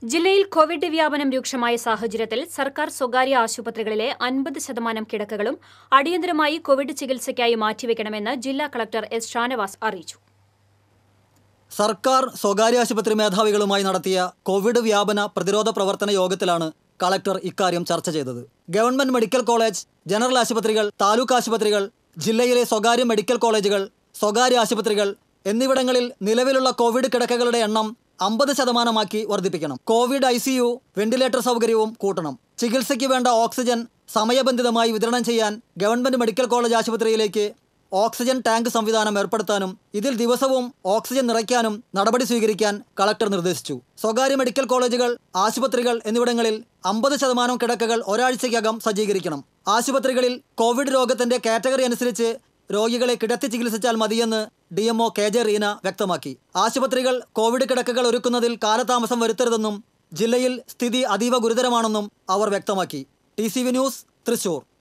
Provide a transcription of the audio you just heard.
ജില്ലയിൽ കോവിഡ് വ്യാപനം രൂക്ഷമായ സാഹചര്യത്തിൽ സർക്കാർ സ്വകാര്യ ആശുപത്രികളിലെ അൻപത് ശതമാനം കിടക്കകളും അടിയന്തരമായി കോവിഡ് ചികിത്സയ്ക്കായി മാറ്റിവെക്കണമെന്ന് ജില്ലാ കളക്ടർ എസ് ഷാനവാസ് അറിയിച്ചു സർക്കാർ സ്വകാര്യ ആശുപത്രി മേധാവികളുമായി നടത്തിയ കോവിഡ് വ്യാപന പ്രതിരോധ പ്രവർത്തന യോഗത്തിലാണ് കളക്ടർ ഇക്കാര്യം ചർച്ച ചെയ്തത് ഗവൺമെന്റ് മെഡിക്കൽ കോളേജ് ജനറൽ ആശുപത്രികൾ താലൂക്ക് ആശുപത്രികൾ ജില്ലയിലെ സ്വകാര്യ മെഡിക്കൽ കോളേജുകൾ സ്വകാര്യ ആശുപത്രികൾ എന്നിവിടങ്ങളിൽ നിലവിലുള്ള കോവിഡ് കിടക്കകളുടെ എണ്ണം അമ്പത് ശതമാനമാക്കി വർദ്ധിപ്പിക്കണം covid ICU ventilator സൗകര്യവും കൂട്ടണം ചികിത്സയ്ക്ക് വേണ്ട ഓക്സിജൻ സമയബന്ധിതമായി വിതരണം ചെയ്യാൻ ഗവൺമെന്റ് മെഡിക്കൽ കോളേജ് ആശുപത്രിയിലേക്ക് ഓക്സിജൻ ടാങ്ക് സംവിധാനം ഏർപ്പെടുത്താനും ഇതിൽ ദിവസവും ഓക്സിജൻ നിറയ്ക്കാനും നടപടി സ്വീകരിക്കാൻ കളക്ടർ നിർദ്ദേശിച്ചു സ്വകാര്യ മെഡിക്കൽ കോളേജുകൾ ആശുപത്രികൾ എന്നിവിടങ്ങളിൽ അമ്പത് ശതമാനം കിടക്കകൾ ഒരാഴ്ചയ്ക്കകം സജ്ജീകരിക്കണം ആശുപത്രികളിൽ കോവിഡ് രോഗത്തിന്റെ കാറ്റഗറി അനുസരിച്ച് രോഗികളെ കിടത്തി ചികിത്സിച്ചാൽ മതിയെന്ന് D MO K J Reena വ്യക്തമാക്കി ആശുപത്രികൾ കോവിഡ് കിടക്കകൾ ഒരുക്കുന്നതിൽ കാലതാമസം വരുത്തരുതെന്നും ജില്ലയിൽ സ്ഥിതി അതീവ ഗുരുതരമാണെന്നും അവർ വ്യക്തമാക്കി T C V news Thrissur